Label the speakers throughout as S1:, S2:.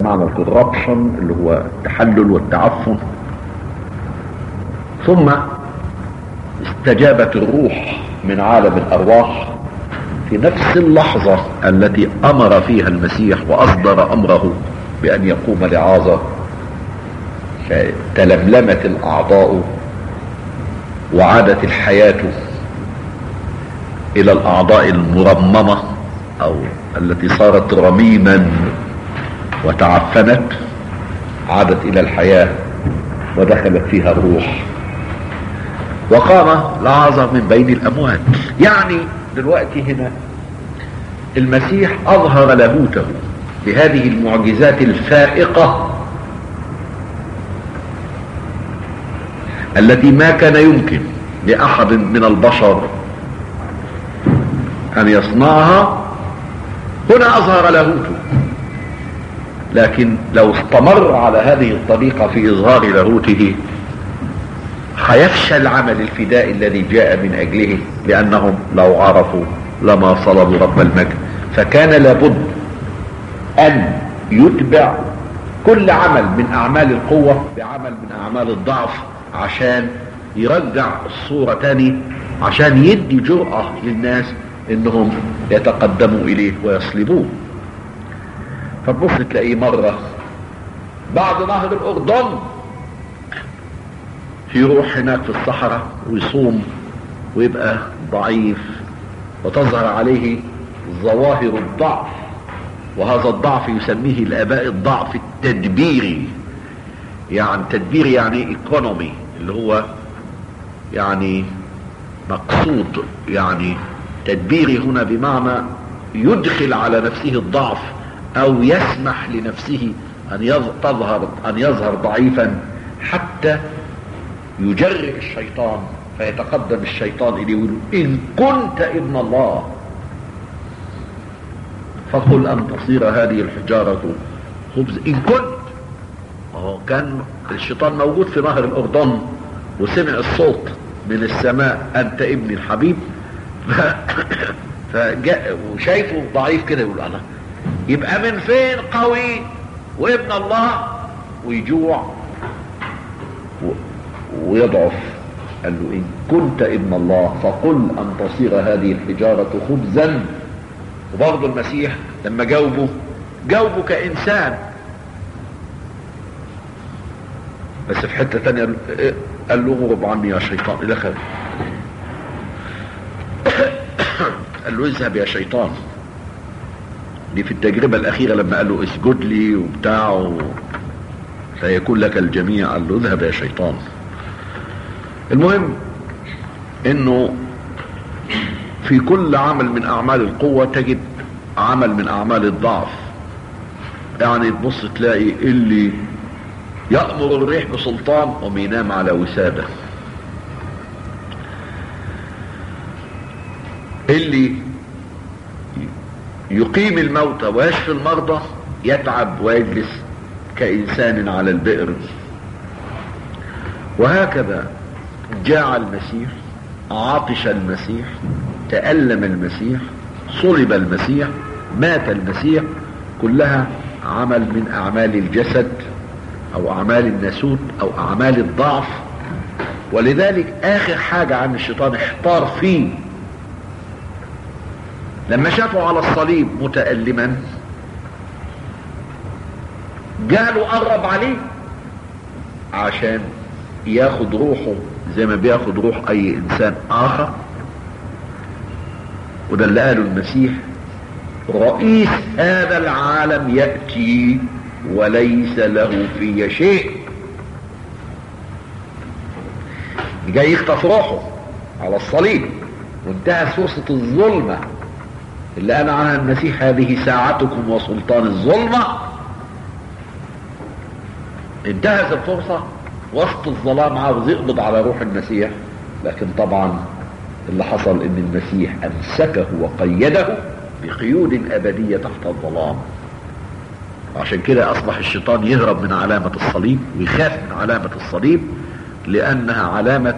S1: معنى الكوربشن اللي هو التحلل والتعفن ثم استجابت الروح من عالم الارواح في نفس اللحظة التي امر فيها المسيح واصدر امره بان يقوم لعازة فتلملمت الاعضاء وعادت الحياة الى الاعضاء المرممة او التي صارت رميما وتعفنت عادت الى الحياة ودخلت فيها الروح وقام لعازر من بين الاموات يعني دلوقتي هنا المسيح اظهر لاهوته بهذه المعجزات الفائقة التي ما كان يمكن لاحد من البشر ان يصنعها هنا اظهر لاهوته لكن لو استمر على هذه الطريقة في اظهار لاهوته هيفشل عمل الفداء الذي جاء من اجله لانهم لو عرفوا لما صلبوا رب المجد فكان لابد ان يتبع كل عمل من اعمال القوة بعمل من اعمال الضعف عشان يرجع الصورة تاني عشان يدي جرأة للناس انهم يتقدموا اليه ويصلبوه فتبص تلاقيه مرة بعد نهر الاردن يروح هناك في الصحراء ويصوم ويبقى ضعيف وتظهر عليه ظواهر الضعف وهذا الضعف يسميه الاباء الضعف التدبيري يعني تدبيري يعني ايكونومي اللي هو يعني مقصود يعني تدبيري هنا بمعنى يدخل على نفسه الضعف او يسمح لنفسه ان تظهر ان يظهر ضعيفا حتى يجرئ الشيطان فيتقدم الشيطان اليه ويقول ان كنت ابن الله فقل ان تصير هذه الحجارة خبز ان كنت هو كان الشيطان موجود في نهر الاردن وسمع الصوت من السماء انت ابني الحبيب فجاء وشايفه ضعيف كده يقول انا يبقى من فين قوي وابن الله ويجوع ويضعف قال له ان كنت ابن الله فقل ان تصير هذه الحجارة خبزا وبرضه المسيح لما جاوبه جاوبه كانسان بس في حتة تانية قال له اغرب عني يا شيطان الى خير قال له اذهب يا شيطان دي في التجربة الاخيرة لما قال له اسجد لي وبتاع سيكون لك الجميع قال له اذهب يا شيطان المهم انه في كل عمل من اعمال القوة تجد عمل من اعمال الضعف يعني تبص تلاقي اللي يأمر الريح بسلطان ومينام على وسادة اللي يقيم الموتى ويشفي المرضى يتعب ويجلس كإنسان على البئر وهكذا جاع المسيح عطش المسيح تألم المسيح صلب المسيح مات المسيح كلها عمل من أعمال الجسد أو أعمال النسوت أو أعمال الضعف ولذلك آخر حاجة عن الشيطان احتار فيه لما شافه على الصليب متألما جاله قرب عليه عشان ياخد روحه زي ما بياخد روح اي انسان اخر وده اللي قاله المسيح رئيس هذا العالم يأتي وليس له في شيء جاي يخطف روحه على الصليب وانتهى فرصة الظلمة اللي قال عنها المسيح هذه ساعتكم وسلطان الظلمة انتهت الفرصة وسط الظلام عاوز يقبض على روح المسيح لكن طبعا اللي حصل ان المسيح امسكه وقيده بقيود ابدية تحت الظلام عشان كده اصبح الشيطان يهرب من علامة الصليب ويخاف من علامة الصليب لانها علامة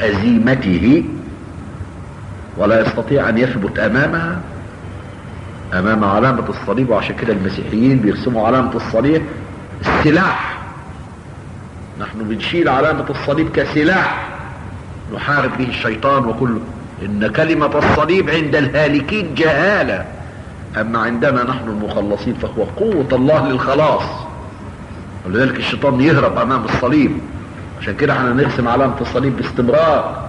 S1: هزيمته ولا يستطيع ان يثبت امامها امام علامة الصليب وعشان كده المسيحيين بيرسموا علامة الصليب السلاح نحن بنشيل علامة الصليب كسلاح نحارب به الشيطان وكله ان كلمة الصليب عند الهالكين جهالة اما عندنا نحن المخلصين فهو قوة الله للخلاص ولذلك الشيطان يهرب امام الصليب عشان كده احنا نرسم علامة الصليب باستمرار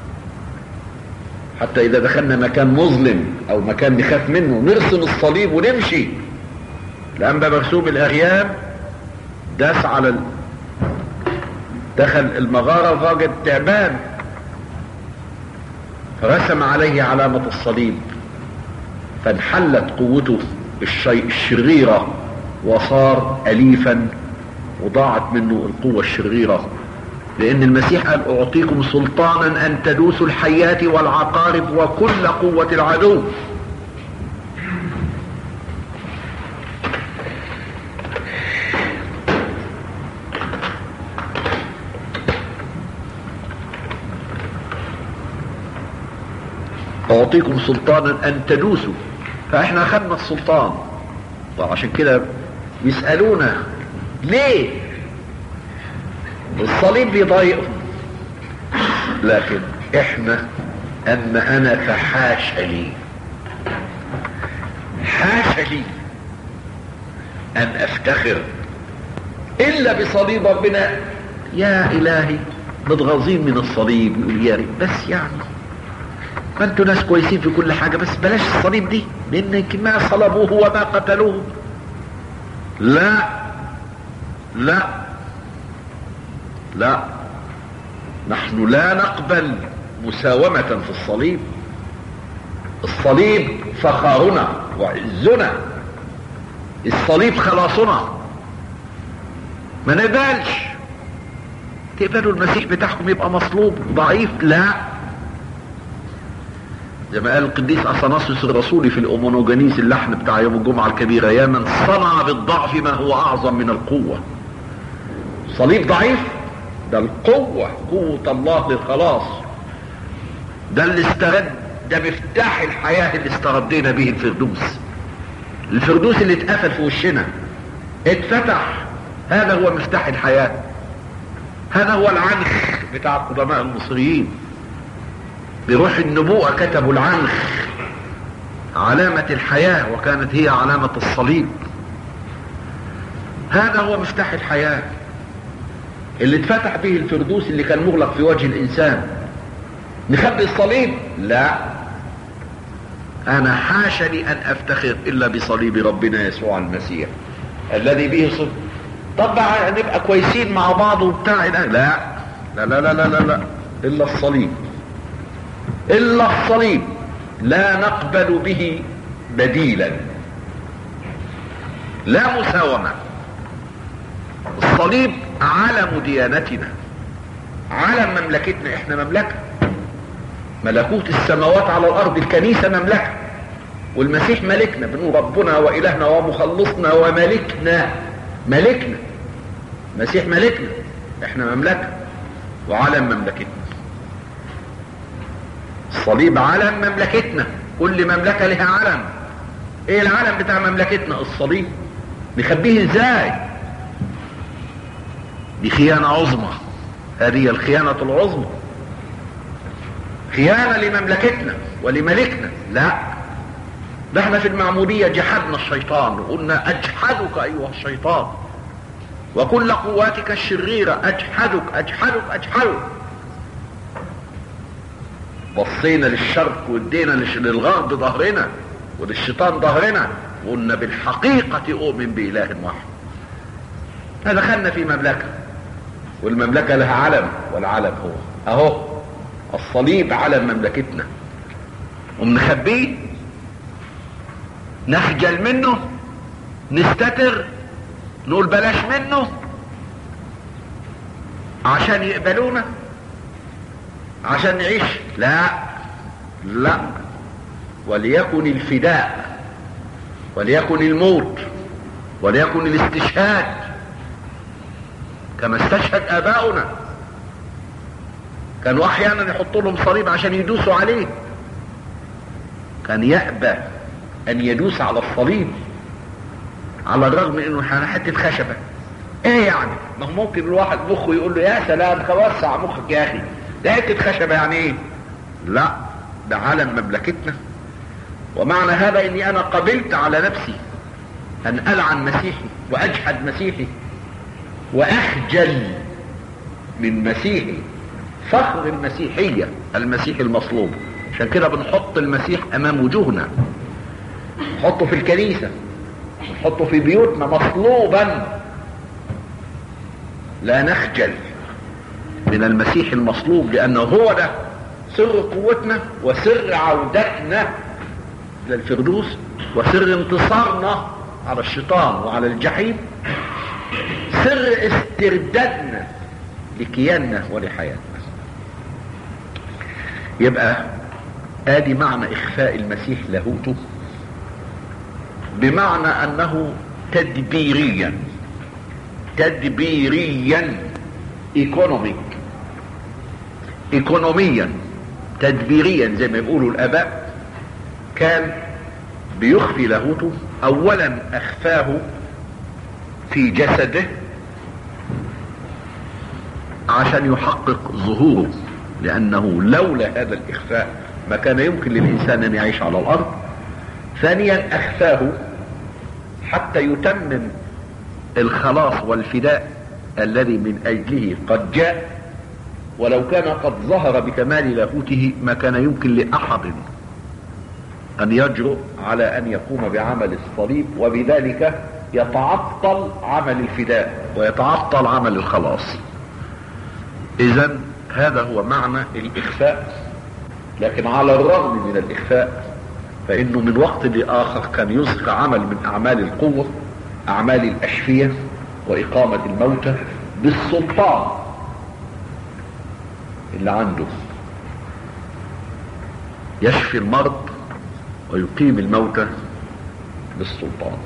S1: حتى اذا دخلنا مكان مظلم او مكان نخاف منه نرسم الصليب ونمشي الانبا مرسوم الاغيام داس على ال... دخل المغارة وفاجد تعبان فرسم عليه علامة الصليب فانحلت قوته الشيء الشريرة وصار أليفا وضاعت منه القوة الشريرة لأن المسيح قال أعطيكم سلطانا أن تدوسوا الحيات والعقارب وكل قوة العدو أعطيكم سلطانا أن تدوسوا فإحنا أخذنا السلطان وعشان كده بيسألونا ليه الصليب بيضايقهم لكن احنا اما انا فحاش لي حاش لي ان افتخر الا بصليب ربنا يا الهي متغاظين من الصليب يقول يا ريت بس يعني ما انتوا ناس كويسين في كل حاجة بس بلاش الصليب دي لان ما صلبوه وما قتلوه لا لا لا نحن لا نقبل مساومة في الصليب الصليب فخارنا وعزنا الصليب خلاصنا ما نقبلش تقبلوا المسيح بتاعكم يبقى مصلوب ضعيف لا زي ما قال القديس اثناسيوس الرسولي في الامونوجانيس اللحن بتاع يوم الجمعه الكبيره يا من صنع بالضعف ما هو اعظم من القوه صليب ضعيف ده القوة قوة الله للخلاص ده اللي استرد ده مفتاح الحياة اللي استردينا به الفردوس الفردوس اللي اتقفل في وشنا اتفتح هذا هو مفتاح الحياة هذا هو العنخ بتاع قدماء المصريين بروح النبوءة كتبوا العنخ علامة الحياة وكانت هي علامة الصليب هذا هو مفتاح الحياه اللي اتفتح به الفردوس اللي كان مغلق في وجه الانسان نخبي الصليب لا انا حاشا لي ان افتخر الا بصليب ربنا يسوع المسيح الذي به صلب طب بقى نبقى كويسين مع بعض وبتاع لا لا لا لا لا لا, لا. الا الصليب الا الصليب لا نقبل به بديلا لا مساومه الصليب علم ديانتنا علم مملكتنا احنا مملكة ملكوت السماوات على الارض الكنيسة مملكة والمسيح ملكنا بنقول ربنا والهنا ومخلصنا وملكنا ملكنا المسيح ملكنا احنا مملكة وعلم مملكتنا الصليب علم مملكتنا كل مملكة لها علم ايه العلم بتاع مملكتنا الصليب نخبيه ازاي دي خيانة عظمى هذه الخيانة العظمى خيانة لمملكتنا ولملكنا لا ده احنا في المعمودية جحدنا الشيطان وقلنا اجحدك ايها الشيطان وكل قواتك الشريرة اجحدك اجحدك اجحدك بصينا للشرق وادينا للغرب ظهرنا وللشيطان ظهرنا وقلنا بالحقيقة اؤمن بإله واحد فدخلنا في مملكة والمملكة لها علم والعلم هو اهو الصليب علم مملكتنا ومنخبيه نخجل منه نستتر نقول بلاش منه عشان يقبلونا عشان نعيش لا لا وليكن الفداء وليكن الموت وليكن الاستشهاد كما استشهد اباؤنا كانوا احيانا يحطوا لهم صليب عشان يدوسوا عليه كان يأبى ان يدوس على الصليب على الرغم من انه حته خشبه ايه يعني ما هو ممكن الواحد مخه يقول له يا سلام وسع مخك يا اخي ده حته خشبه يعني ايه لا ده عالم مملكتنا ومعنى هذا اني انا قبلت على نفسي ان العن مسيحي واجحد مسيحي واخجل من مسيحي فخر المسيحية المسيح المصلوب عشان كده بنحط المسيح امام وجوهنا نحطه في الكنيسة نحطه في بيوتنا مصلوبا لا نخجل من المسيح المصلوب لانه هو ده سر قوتنا وسر عودتنا الى الفردوس وسر انتصارنا على الشيطان وعلى الجحيم سر استردادنا لكياننا ولحياتنا يبقى ادي معنى اخفاء المسيح لاهوته بمعنى انه تدبيريا تدبيريا ايكونوميك ايكونوميا تدبيريا زي ما يقولوا الاباء كان بيخفي لاهوته اولا اخفاه في جسده عشان يحقق ظهوره لانه لولا هذا الاخفاء ما كان يمكن للانسان ان يعيش على الارض ثانيا اخفاه حتى يتمم الخلاص والفداء الذي من اجله قد جاء ولو كان قد ظهر بكمال لاهوته ما كان يمكن لاحد ان يجرؤ على ان يقوم بعمل الصليب وبذلك يتعطل عمل الفداء ويتعطل عمل الخلاص اذا هذا هو معنى الاخفاء لكن على الرغم من الاخفاء فانه من وقت لاخر كان يظهر عمل من اعمال القوة اعمال الاشفية واقامة الموتى بالسلطان اللي عنده يشفي المرض ويقيم الموتى بالسلطان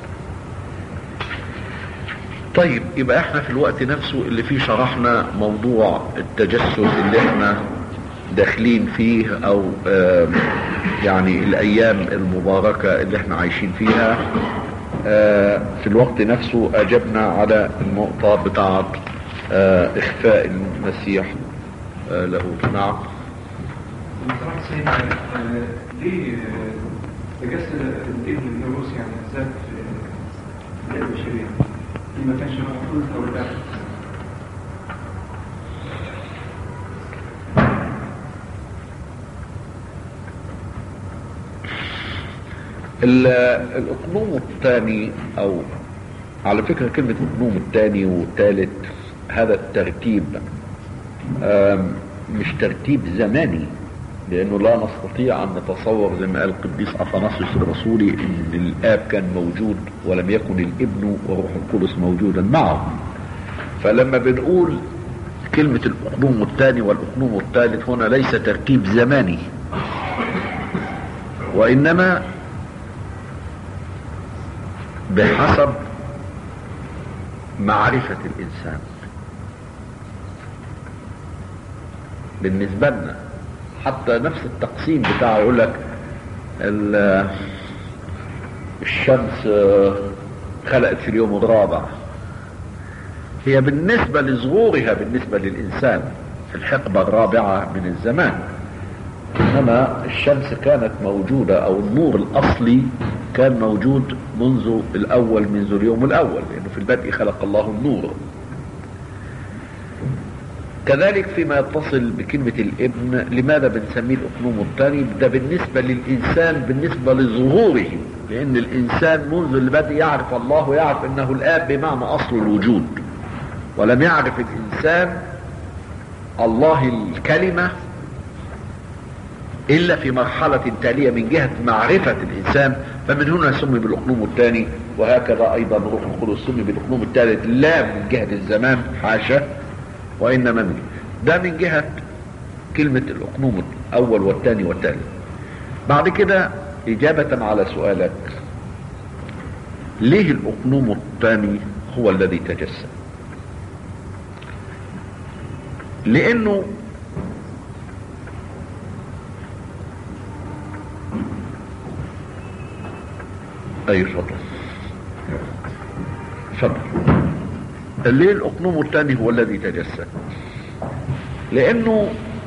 S1: طيب يبقى احنا في الوقت نفسه اللي فيه شرحنا موضوع التجسد اللي احنا داخلين فيه او يعني الايام المباركة اللي احنا عايشين فيها في الوقت نفسه اجبنا على النقطة بتاعة اخفاء المسيح له نعم
S2: ليه تجسد الابن الناموس يعني ذات في البشرية دي ما كانش مفروض او لا
S1: الاقنوم الثاني او على فكرة كلمة الاقنوم الثاني والثالث هذا الترتيب مش ترتيب زماني لانه لا نستطيع ان نتصور زي ما قال القديس اثناسيوس الرسولي ان الاب كان موجود ولم يكن الابن وروح القدس موجودا معه فلما بنقول كلمة الاقنوم الثاني والاقنوم الثالث هنا ليس ترتيب زماني وانما بحسب معرفة الانسان بالنسبة لنا حتى نفس التقسيم بتاعه يقول لك الشمس خلقت في اليوم الرابع هي بالنسبة لظهورها بالنسبة للإنسان في الحقبة الرابعة من الزمان إنما الشمس كانت موجودة أو النور الأصلي كان موجود منذ الأول منذ اليوم الأول لأنه في البدء خلق الله النور كذلك فيما يتصل بكلمة الابن لماذا بنسميه الأقنوم الثاني ده بالنسبة للإنسان بالنسبة لظهوره لأن الإنسان منذ البدء يعرف الله ويعرف أنه الآب بمعنى أصل الوجود ولم يعرف الإنسان الله الكلمة إلا في مرحلة تالية من جهة معرفة الإنسان فمن هنا سمي بالأقنوم الثاني وهكذا أيضا روح القدس سمي بالأقنوم الثالث لا من جهة الزمان حاشا وإنما من ده من جهة كلمة الأقنوم الأول والثاني والثالث بعد كده إجابة على سؤالك ليه الأقنوم الثاني هو الذي تجسد لأنه طيب اتفضل اتفضل ليه الاقنوم الثاني هو الذي تجسد لانه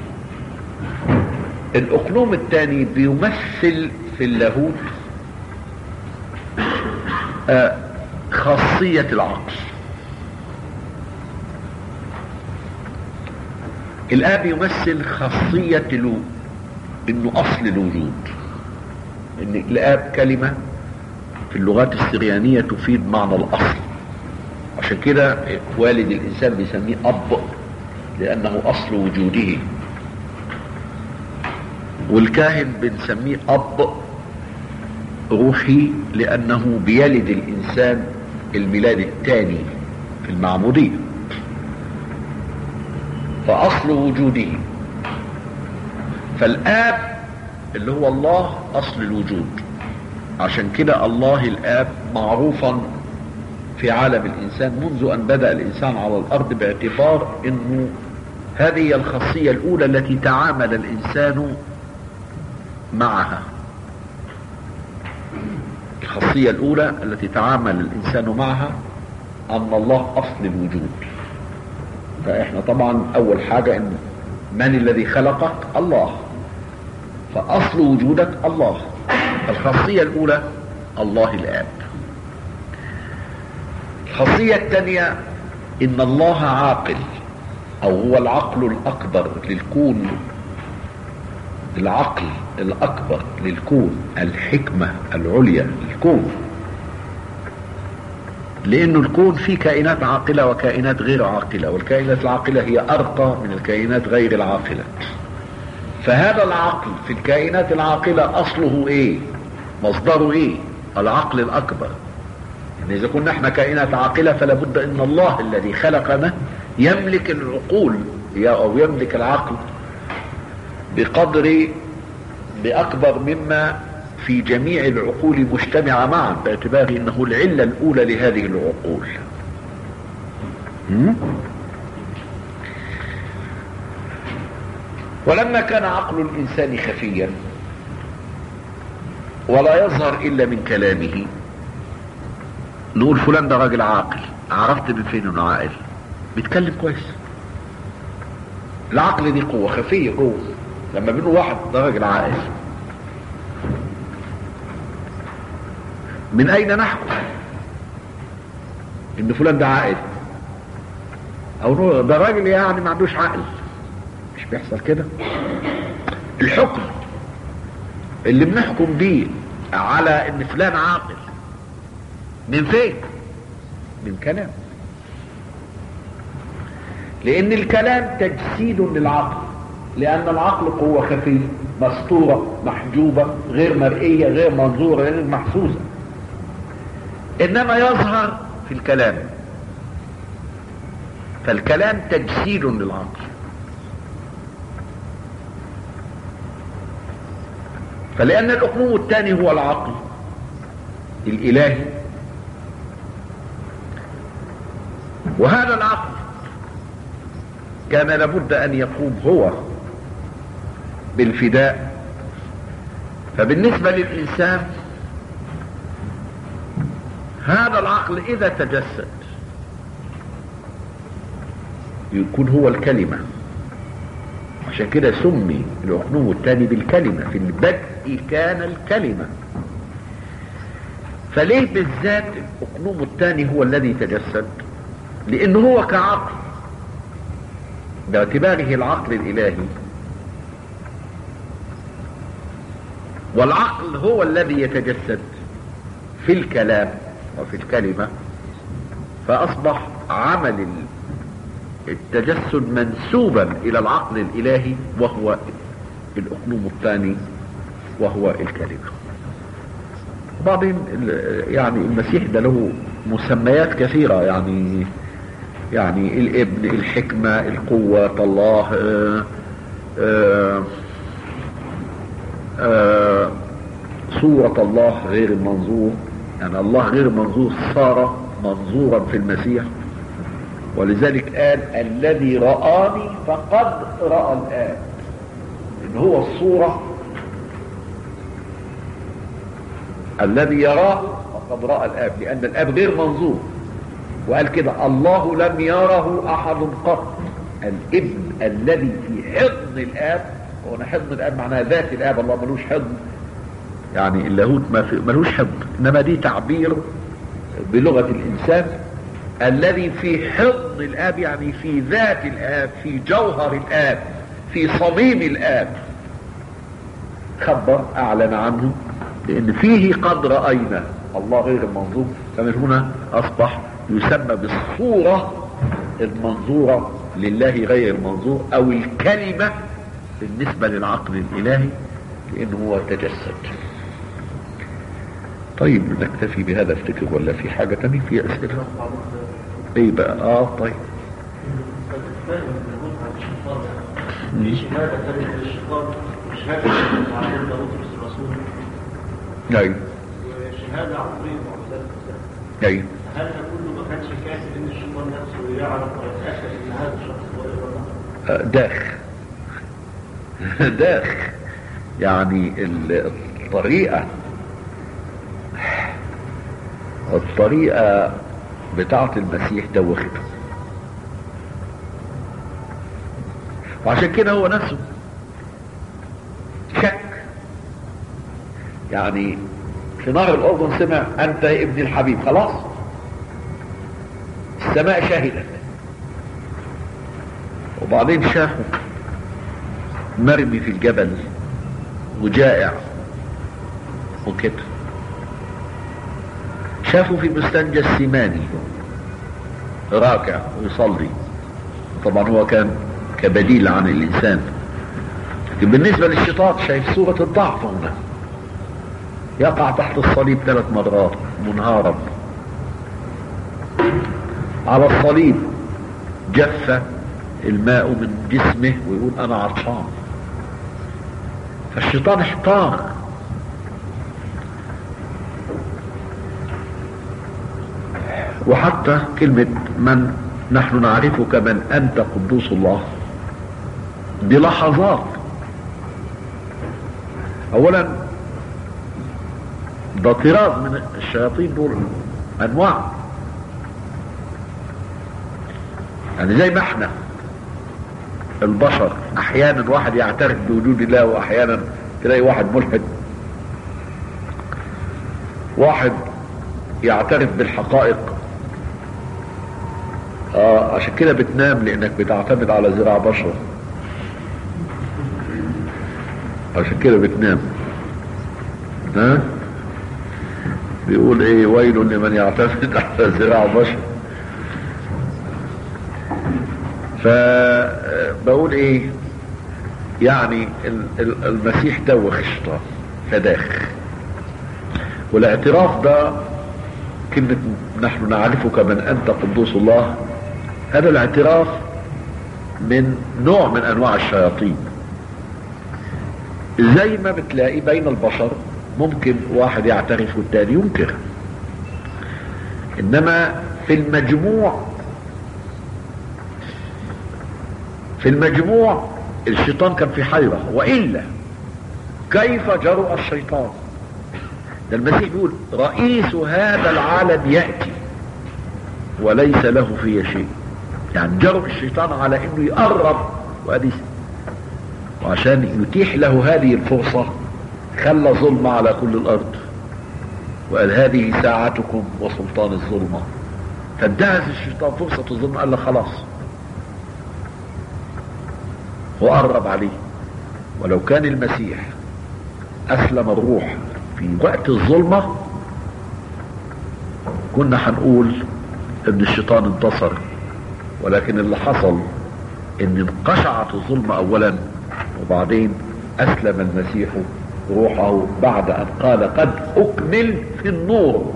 S1: الاقنوم الثاني بيمثل في اللاهوت آه، خاصية العقل الاب يمثل خاصية الو... انه اصل الوجود ان الاب كلمة في اللغات السريانية تفيد معنى الاصل عشان كده والد الانسان بيسميه اب لانه اصل وجوده والكاهن بنسميه اب روحي لانه بيلد الانسان الميلاد الثاني في المعمودية فاصل وجوده فالاب اللي هو الله اصل الوجود عشان كده الله الاب معروفا في عالم الانسان منذ ان بدا الانسان على الارض باعتبار انه هذه الخاصيه الاولى التي تعامل الانسان معها الخاصيه الاولى التي تعامل الانسان معها ان الله اصل الوجود فاحنا طبعا اول حاجه ان من الذي خلقك الله فاصل وجودك الله الخاصيه الاولى الله الاب الخاصيه الثانيه ان الله عاقل او هو العقل الاكبر للكون العقل الاكبر للكون الحكمه العليا للكون لانه الكون فيه كائنات عاقله وكائنات غير عاقله والكائنات العاقله هي ارقى من الكائنات غير العاقله فهذا العقل في الكائنات العاقله اصله ايه مصدره ايه العقل الاكبر يعني اذا كنا احنا كائنات عاقله فلا بد ان الله الذي خلقنا يملك العقول او يملك العقل بقدر باكبر مما في جميع العقول مجتمعة معا باعتبار انه العلة الاولى لهذه العقول ولما كان عقل الانسان خفيا ولا يظهر الا من كلامه نقول فلان ده راجل عاقل عرفت من فين انه عاقل بيتكلم كويس العقل دي قوة خفية جوه لما بنقول واحد ده راجل عاقل من اين نحكم ان فلان ده عاقل او ده راجل يعني ما عندوش عقل مش بيحصل كده الحكم اللي بنحكم بيه على ان فلان عاقل من فين من كلام لان الكلام تجسيد للعقل لان العقل قوة خفية مستورة محجوبة غير مرئية غير منظورة غير محسوسة انما يظهر في الكلام فالكلام تجسيد للعقل فلان الاقنوم الثاني هو العقل الالهي وهذا العقل كان لابد ان يقوم هو بالفداء فبالنسبه للانسان هذا العقل اذا تجسد يكون هو الكلمة عشان كده سمي العقنوم الثاني بالكلمة في البدء كان الكلمة فليه بالذات العقنوم الثاني هو الذي تجسد لانه هو كعقل باعتباره العقل الالهي والعقل هو الذي يتجسد في الكلام وفي الكلمة فأصبح عمل التجسد منسوبا إلى العقل الإلهي وهو الأقنوم الثاني وهو الكلمة بعدين يعني المسيح ده له مسميات كثيرة يعني يعني الابن الحكمة القوة الله آآ آآ آآ صورة الله غير المنظور يعني الله غير منظور صار منظورا في المسيح ولذلك قال الذي رآني فقد رأى الآب إن هو الصورة الذي يراه قد رأى الآب لأن الآب غير منظور وقال كده الله لم يره أحد قط الابن الذي في حضن الآب هنا حضن الآب معناها ذات الآب الله ملوش حضن يعني اللاهوت ما في ملوش حضن إنما دي تعبير بلغة الإنسان الذي في حضن الآب يعني في ذات الآب في جوهر الآب في صميم الآب خبر أعلن عنه لأن فيه قد رأينا الله غير المنظور فمن هنا أصبح يسمى بالصورة المنظورة لله غير المنظور أو الكلمة بالنسبة للعقل الإلهي لأنه هو تجسد طيب نكتفي بهذا افتكر ولا في حاجة تانية في أسئلة ايه بقى اه طيب
S3: شهادة كانت للشيطان وشهادة عن داوود الرسول
S1: ايوه
S3: وشهادة عن طريق معجزات
S1: ايوه
S3: هل ده كله ما كانش كافي ان الشيطان نفسه يعرف ويتأكد ان هذا الشخص هو الرب؟
S1: آه، داخ داخ يعني ال- الطريقة الطريقة بتاعة المسيح دوخته وعشان كده هو نفسه شك يعني في نهر الأردن سمع أنت يا ابن الحبيب خلاص السماء شهدت وبعدين شافه مرمي في الجبل وجائع وكده شافه في بستان جسيماني راكع ويصلي طبعا هو كان كبديل عن الإنسان لكن بالنسبة للشيطان شايف صورة الضعف هنا يقع تحت الصليب ثلاث مرات منهارا على الصليب جف الماء من جسمه ويقول انا عطشان فالشيطان احتار وحتى كلمة من نحن نعرفك من أنت قدوس الله دي لحظات أولا ده طراز من الشياطين دول أنواع يعني زي ما احنا البشر احيانا واحد يعترف بوجود الله واحيانا تلاقي واحد ملحد واحد يعترف بالحقائق آه عشان كده بتنام لانك بتعتمد على ذراع بشر عشان كده بتنام ها بيقول ايه ويل لمن يعتمد على ذراع بشر فبقول ايه يعني ال- ال- المسيح دوخ الشيطان فداخ والاعتراف ده كلمة نحن نعرفك من أنت قدوس الله هذا الاعتراف من نوع من أنواع الشياطين زي ما بتلاقي بين البشر ممكن واحد يعترف والتاني ينكر إنما في المجموع في المجموع الشيطان كان في حيرة وإلا كيف جرؤ الشيطان ده المسيح بيقول رئيس هذا العالم يأتي وليس له فيه شيء يعني جرؤ الشيطان على انه يقرب وادي وعشان يتيح له هذه الفرصة خلى ظلمة على كل الارض وقال هذه ساعتكم وسلطان الظلمة فانتهز الشيطان فرصة الظلمة قال له خلاص وقرب عليه ولو كان المسيح اسلم الروح في وقت الظلمة كنا هنقول ان الشيطان انتصر ولكن اللي حصل ان انقشعت الظلمة اولا وبعدين اسلم المسيح روحه بعد ان قال قد اكمل في النور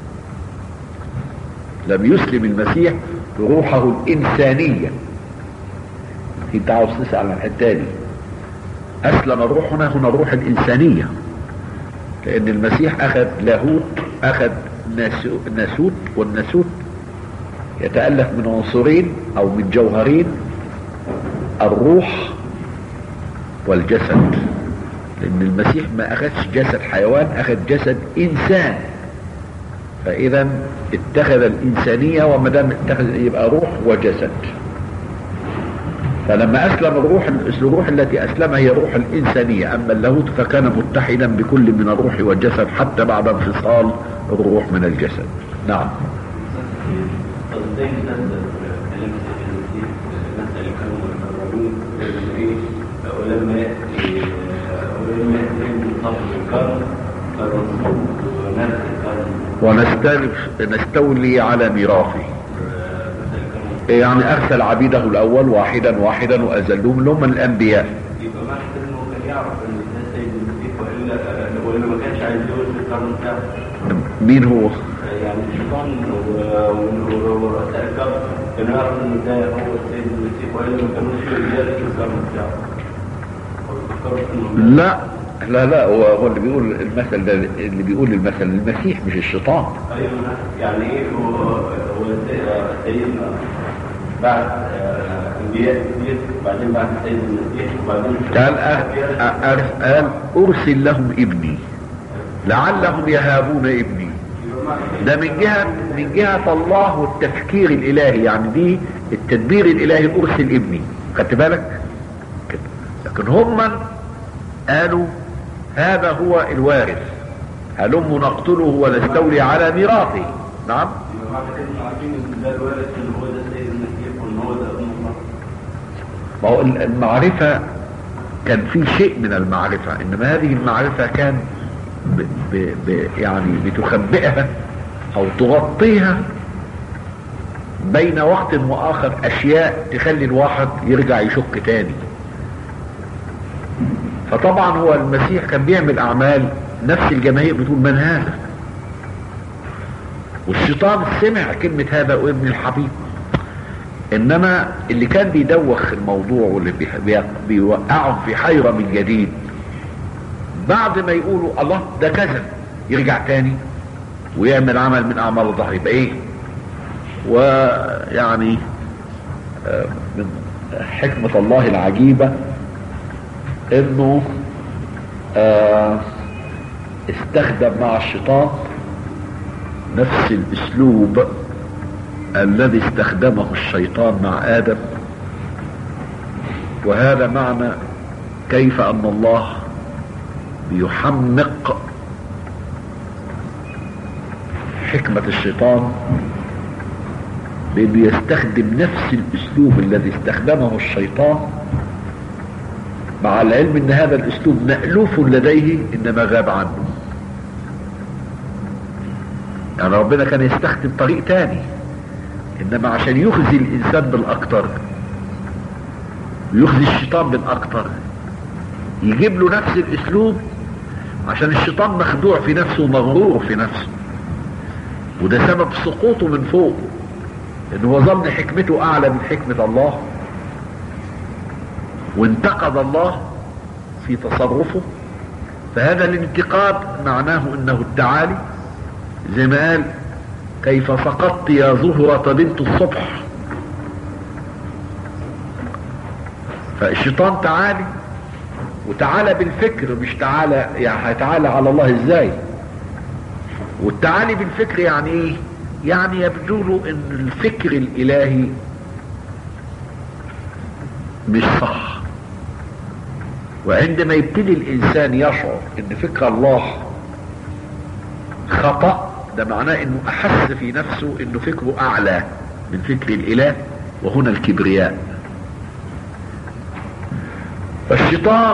S1: لم يسلم المسيح روحه الانسانيه انت عاوز تسأل عن الحتة دي اسلم الروح هنا هنا الروح الانسانية لان المسيح اخذ لاهوت اخذ ناسو- ناسوت والناسوت يتألف من عنصرين او من جوهرين الروح والجسد لان المسيح ما اخذش جسد حيوان اخذ جسد انسان فاذا اتخذ الانسانيه وما دام اتخذ يبقى روح وجسد فلما اسلم الروح الروح التي اسلمها هي روح الانسانيه اما اللاهوت فكان متحدا بكل من الروح والجسد حتى بعد انفصال الروح من الجسد نعم
S4: طب ازاي نصدق كلام سيدنا المسيح مثل كانوا المقربون ايه ولما ياتي ولما ياتي من قبل القرن فالرسول ونفس القرن
S1: ونستلف نستولي على ميراثه
S4: مثل كانوا
S1: يعني ارسل عبيده الاول واحدا واحدا واذلهم اللي هم الانبياء
S4: يبقى معنى كده انه كان يعرف ان ده سيد المسيح والا والا ما كانش عايز يقول في القرن بتاعه
S1: مين هو
S4: يعني الشيطان و- و- ورؤساء الكفر كانوا يعرفوا ان ده هو السيد المسيح والا ما كانوش يقدروا في القرن بتاعه فكروا انه
S1: لا لا لا هو هو اللي بيقول المثل ده اللي بيقول المثل المسيح مش الشيطان
S4: ايوه يعني ايه هو هو سيدنا بعد آه، انبياء كتير بعدين بعد سيد المسيح وبعدين
S1: قال أ- أ- قال ارسل لهم ابني لعلهم يهابون ابني ده من جهة من جهة الله والتفكير الالهي يعني دي التدبير الالهي ارسل ابني خدت بالك كده. لكن هم قالوا هذا هو الوارث هلم نقتله ونستولي على ميراثه نعم
S4: يبقى معنى كده إنه عارفين ان ده الوارث ان هو ده سيد المسيح وان هو ده ابن الله
S1: ما هو المعرفة كان في شيء من المعرفة انما هذه المعرفة كان ب ب ب يعني بتخبئها او تغطيها بين وقت واخر اشياء تخلي الواحد يرجع يشك تاني فطبعا هو المسيح كان بيعمل اعمال نفس الجماهير بتقول من هذا والشيطان سمع كلمة هذا ابن الحبيب انما اللي كان بيدوخ الموضوع واللي بي- بي- بيوقعهم في حيرة من جديد بعد ما يقولوا الله ده كذا يرجع تاني ويعمل عمل من اعمال الظهر يبقى ايه ويعني آه، من حكمة الله العجيبة انه آه، استخدم مع الشيطان نفس الاسلوب الذي استخدمه الشيطان مع ادم وهذا معنى كيف ان الله بيحمق حكمة الشيطان بانه يستخدم نفس الاسلوب الذي استخدمه الشيطان مع العلم ان هذا الاسلوب مألوف لديه انما غاب عنه يعني ربنا كان يستخدم طريق تاني انما عشان يخزي الانسان بالاكتر ويخزي الشيطان بالاكتر يجيب له نفس الاسلوب عشان الشيطان مخدوع في نفسه ومغرور في نفسه وده سبب سقوطه من فوق ان هو ظن حكمته اعلى من حكمة الله وانتقد الله في تصرفه فهذا الانتقاد معناه انه التعالي زي ما قال كيف سقطت يا زهرة بنت الصبح فالشيطان تعالي وتعالى بالفكر مش تعالى يعني هيتعالى على الله ازاي والتعالي بالفكر يعني ايه يعني يبدو له ان الفكر الالهي مش صح وعندما يبتدي الانسان يشعر ان فكر الله خطأ ده معناه انه احس في نفسه انه فكره اعلى من فكر الاله وهنا الكبرياء فالشيطان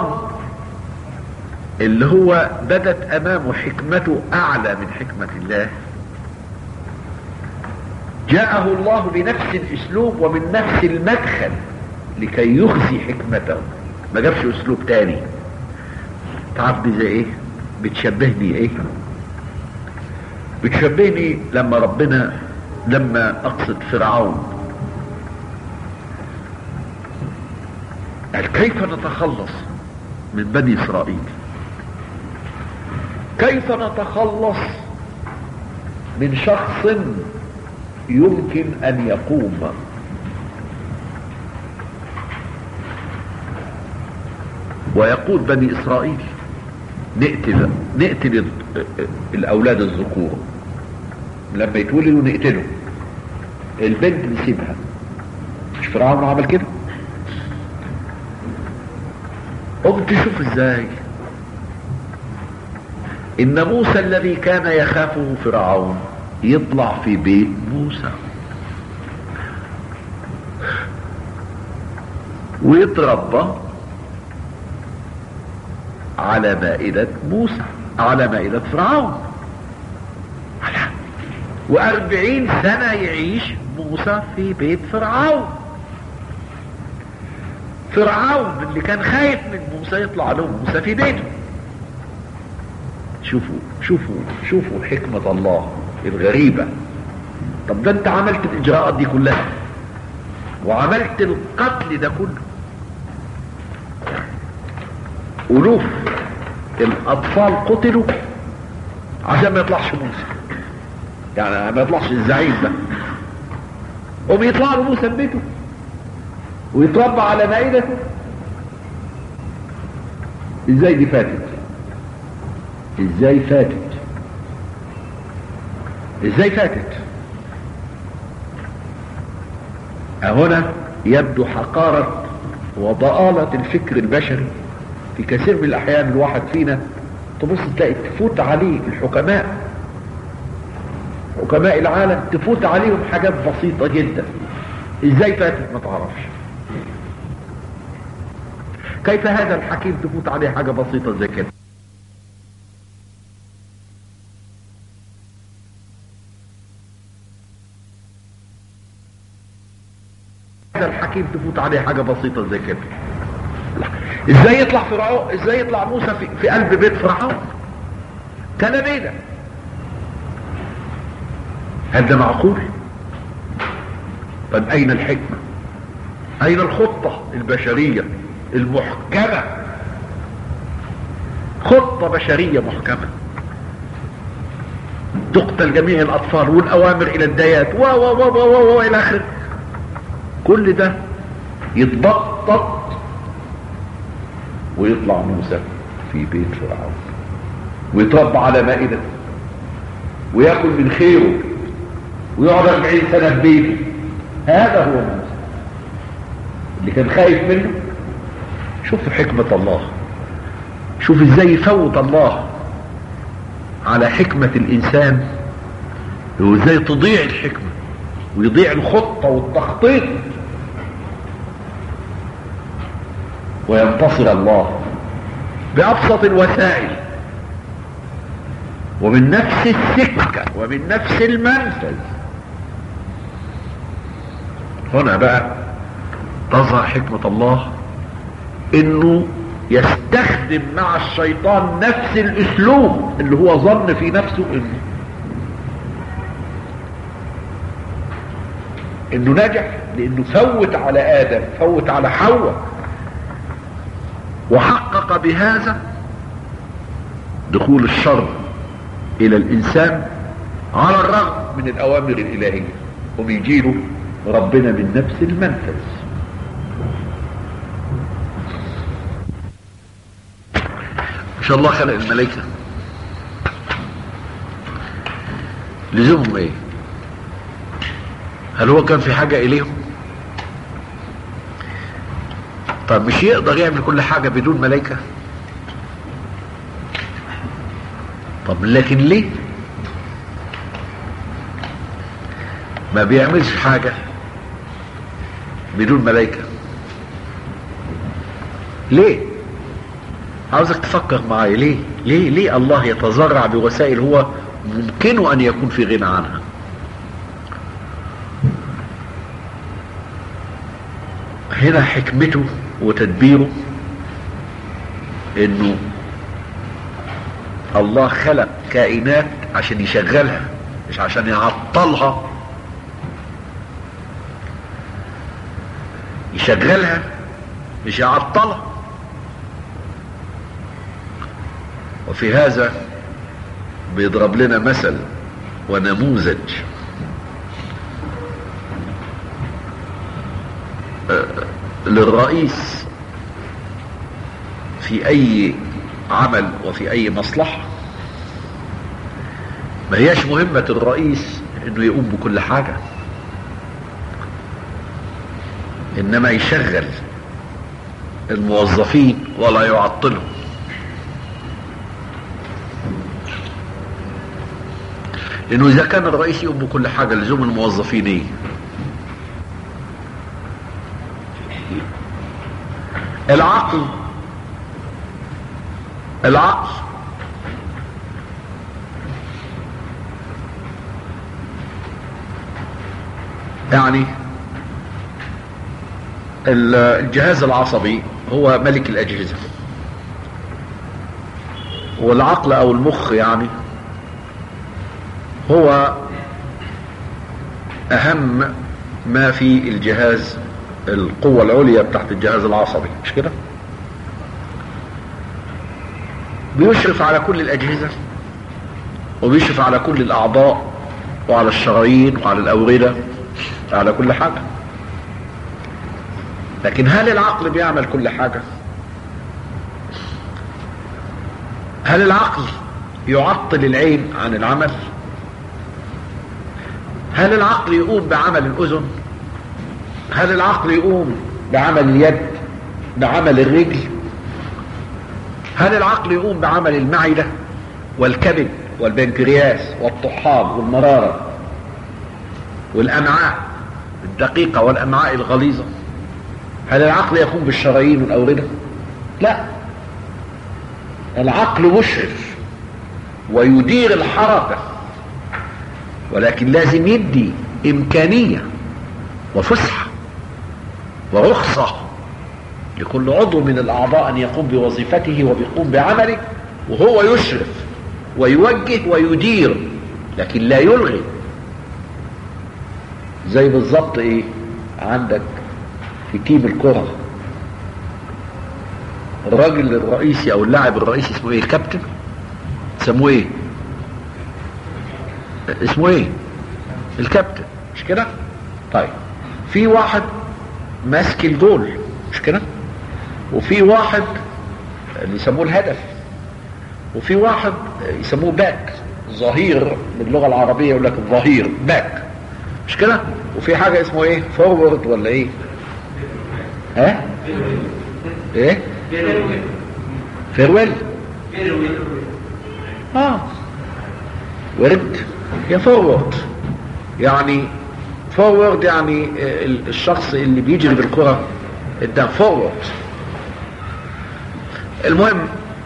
S1: اللي هو بدت امامه حكمته اعلى من حكمة الله جاءه الله بنفس الاسلوب ومن نفس المدخل لكي يخزي حكمته ما جابش اسلوب تاني تعرف دي زي ايه بتشبهني ايه بتشبهني لما ربنا لما اقصد فرعون قال كيف نتخلص من بني اسرائيل كيف نتخلص من شخص يمكن ان يقوم ويقود بني اسرائيل نقتل نقتل الاولاد الذكور لما يتولدوا نقتله البنت نسيبها مش فرعون عمل كده قمت تشوف ازاي ان موسى الذي كان يخافه فرعون يطلع في بيت موسى ويتربى على مائدة موسى على مائدة فرعون على وأربعين سنة يعيش موسى في بيت فرعون فرعون اللي كان خايف من موسى يطلع له موسى في بيته شوفوا شوفوا شوفوا حكمة الله الغريبة طب ده انت عملت الاجراءات دي كلها وعملت القتل ده كله الوف الاطفال قتلوا عشان ما يطلعش موسى يعني ما يطلعش الزعيم ده قوم يطلع له موسى بيته ويتربى على مائدته ازاي دي فاتت ازاي فاتت ازاي فاتت هنا يبدو حقارة وضآلة الفكر البشري في كثير من الأحيان الواحد فينا تبص تلاقي تفوت عليه الحكماء حكماء العالم تفوت عليهم حاجات بسيطة جدا ازاي فاتت ما تعرفش كيف هذا الحكيم تفوت عليه حاجة بسيطة زي كده هذا الحكيم تفوت عليه حاجة بسيطة زي كده لا. ازاي يطلع فرعون ازاي يطلع موسى في, في قلب بيت فرعون كان بينا هل ده معقول طب اين الحكمة اين الخطة البشرية المحكمة خطة بشرية محكمة تقتل جميع الاطفال والاوامر الى الديات و و و و و, و الى اخره كل ده يتبطط ويطلع موسى في بيت فرعون ويتربى على مائدته وياكل من خيره ويقعد 40 سنه في بيته هذا هو موسى اللي كان خايف منه شوف حكمة الله شوف ازاي يفوت الله على حكمة الانسان وازاي تضيع الحكمة ويضيع الخطة والتخطيط وينتصر الله بأبسط الوسائل ومن نفس السكة ومن نفس المنفذ هنا بقى تظهر حكمة الله انه يستخدم مع الشيطان نفس الاسلوب اللي هو ظن في نفسه انه انه نجح لانه فوت على ادم فوت على حواء وحقق بهذا دخول الشر الى الانسان على الرغم من الاوامر الالهية وبيجيله ربنا من نفس المنفذ ان شاء الله خلق الملائكة لزومهم ايه هل هو كان في حاجة اليهم طب مش يقدر يعمل كل حاجة بدون ملائكة طب لكن ليه ما بيعملش حاجة بدون ملائكة ليه عاوزك تفكر معايا ليه ليه ليه الله يتزرع بوسائل هو ممكن ان يكون في غنى عنها هنا حكمته وتدبيره انه الله خلق كائنات عشان يشغلها مش عشان يعطلها يشغلها مش يعطلها وفي هذا بيضرب لنا مثل ونموذج للرئيس في اي عمل وفي اي مصلحة ما هياش مهمة الرئيس انه يقوم بكل حاجة انما يشغل الموظفين ولا يعطلهم لانه اذا كان الرئيس يقوم بكل حاجة لزوم الموظفين ايه العقل العقل يعني ال- الجهاز العصبي هو ملك الأجهزة والعقل أو المخ يعني هو أهم ما في الجهاز القوة العليا بتاعت الجهاز العصبي مش كده بيشرف على كل الأجهزة وبيشرف على كل الأعضاء وعلى الشرايين وعلى الأوردة على كل حاجة لكن هل العقل بيعمل كل حاجة هل العقل يعطل العين عن العمل هل العقل يقوم بعمل الأذن هل العقل يقوم بعمل اليد بعمل الرجل هل العقل يقوم بعمل المعدة والكبد والبنكرياس والطحال والمرارة والأمعاء الدقيقة والأمعاء الغليظة هل العقل يقوم بالشرايين والأوردة لا العقل مشرف ويدير الحركة ولكن لازم يدي إمكانية وفسحة ورخصة لكل عضو من الأعضاء أن يقوم بوظيفته وبيقوم بعمله وهو يشرف ويوجه ويدير لكن لا يلغي زي بالظبط ايه عندك في تيم الكرة الراجل الرئيسي او اللاعب الرئيسي اسمه ايه الكابتن اسمه ايه اسمه ايه الكابتن مش كده طيب في واحد ماسك الجول مش كده وفي واحد اللي يسموه الهدف وفي واحد يسموه باك ظهير باللغة العربية يقول لك الظهير باك مش كده وفي حاجة اسمه ايه فورورد ولا ايه ها ايه فيرويل اه ورد يا فورورد يعني فورورد يعني آه، الشخص اللي بيجري بالكرة قدام فورورد المهم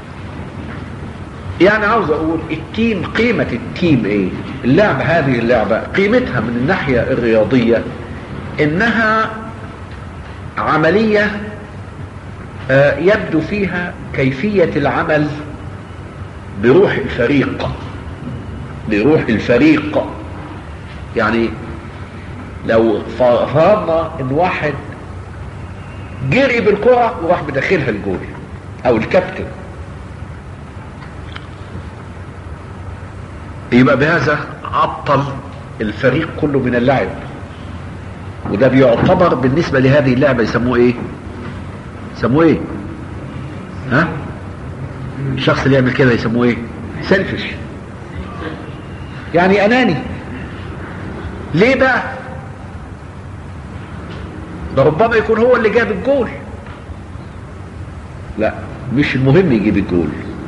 S1: يعني عاوز اقول التيم قيمة التيم ايه اللعبة هذه اللعبة قيمتها من الناحية الرياضية انها عملية آه، يبدو فيها كيفية العمل بروح الفريق بروح الفريق يعني لو فرضنا ان واحد جري بالكرة وراح بداخلها الجول او الكابتن يبقى بهذا عطل الفريق كله من اللعب وده بيعتبر بالنسبة لهذه اللعبة يسموه ايه يسموه ايه ها الشخص اللي يعمل كده يسموه ايه سيلفش يعني اناني ليه بقى ده ربما يكون هو اللي جاب الجول لا مش المهم يجيب الجول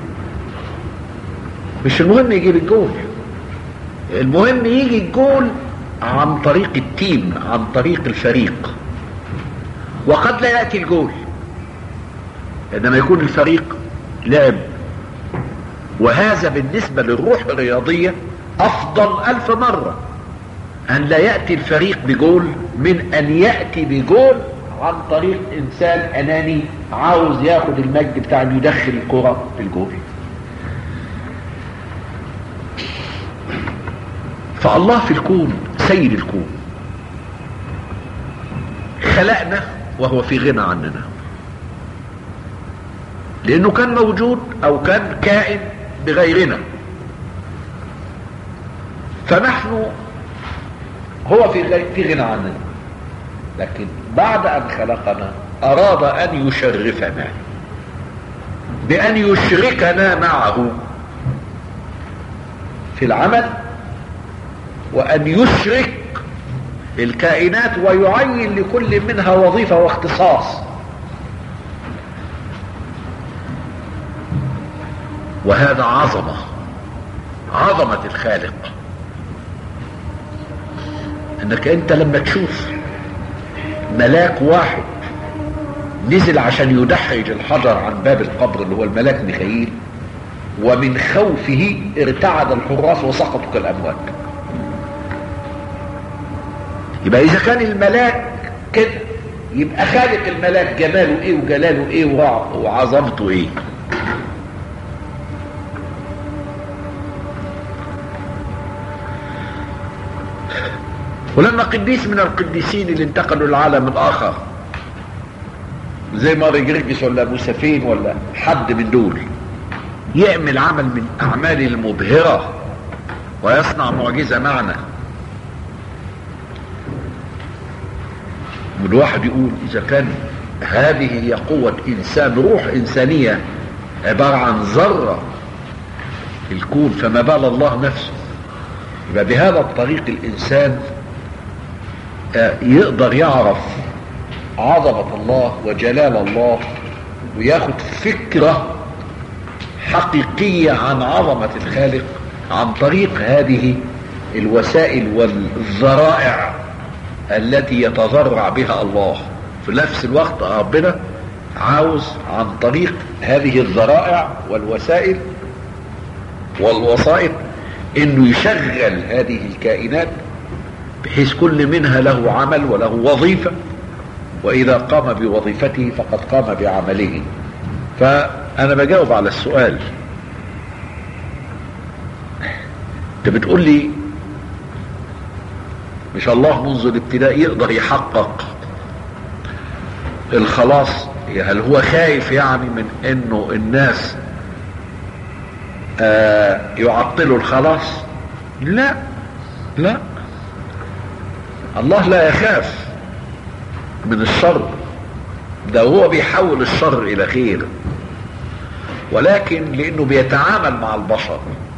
S1: مش المهم يجيب الجول المهم يجي الجول عن طريق التيم عن طريق الفريق وقد لا يأتي الجول عندما يكون الفريق لعب وهذا بالنسبة للروح الرياضية أفضل ألف مرة أن لا يأتي الفريق بجول من أن يأتي بجول عن طريق إنسان أناني عاوز ياخد المجد بتاع أن يدخل الكرة في الجول فالله في الكون سيد الكون خلقنا وهو في غنى عننا لانه كان موجود او كان كائن بغيرنا فنحن هو في غي- في غنى عننا لكن بعد ان خلقنا اراد ان يشرفنا بان يشركنا معه في العمل وأن يشرك الكائنات ويعين لكل منها وظيفة واختصاص وهذا عظمة عظمة الخالق انك انت لما تشوف ملاك واحد نزل عشان يدحرج الحجر عن باب القبر اللي هو الملاك ميخائيل ومن خوفه ارتعد الحراس وسقطوا كالاموات يبقى اذا كان الملاك كده يبقى خالق الملاك جماله ايه وجلاله ايه وع- وعظمته ايه ولما قديس من القديسين اللي انتقلوا للعالم الاخر زي ماري جرجس ولا ابو سفين ولا حد من دول يعمل عمل من اعماله المبهره ويصنع معجزه معنا والواحد يقول اذا كان هذه هي قوه انسان روح انسانيه عباره عن ذره في الكون فما بال الله نفسه يبقى بهذا الطريق الانسان آه، يقدر يعرف عظمة الله وجلال الله وياخد فكرة حقيقية عن عظمة الخالق عن طريق هذه الوسائل والذرائع التي يتذرع بها الله في نفس الوقت ربنا عاوز عن طريق هذه الذرائع والوسائل والوسائط انه يشغل هذه الكائنات بحيث كل منها له عمل وله وظيفة وإذا قام بوظيفته فقد قام بعمله فأنا بجاوب على السؤال انت بتقول لي مش الله منذ الابتداء يقدر يحقق الخلاص هل هو خايف يعني من انه الناس آه يعطلوا الخلاص لا لا الله لا يخاف من الشر ده هو بيحول الشر الى خير ولكن لانه بيتعامل مع البشر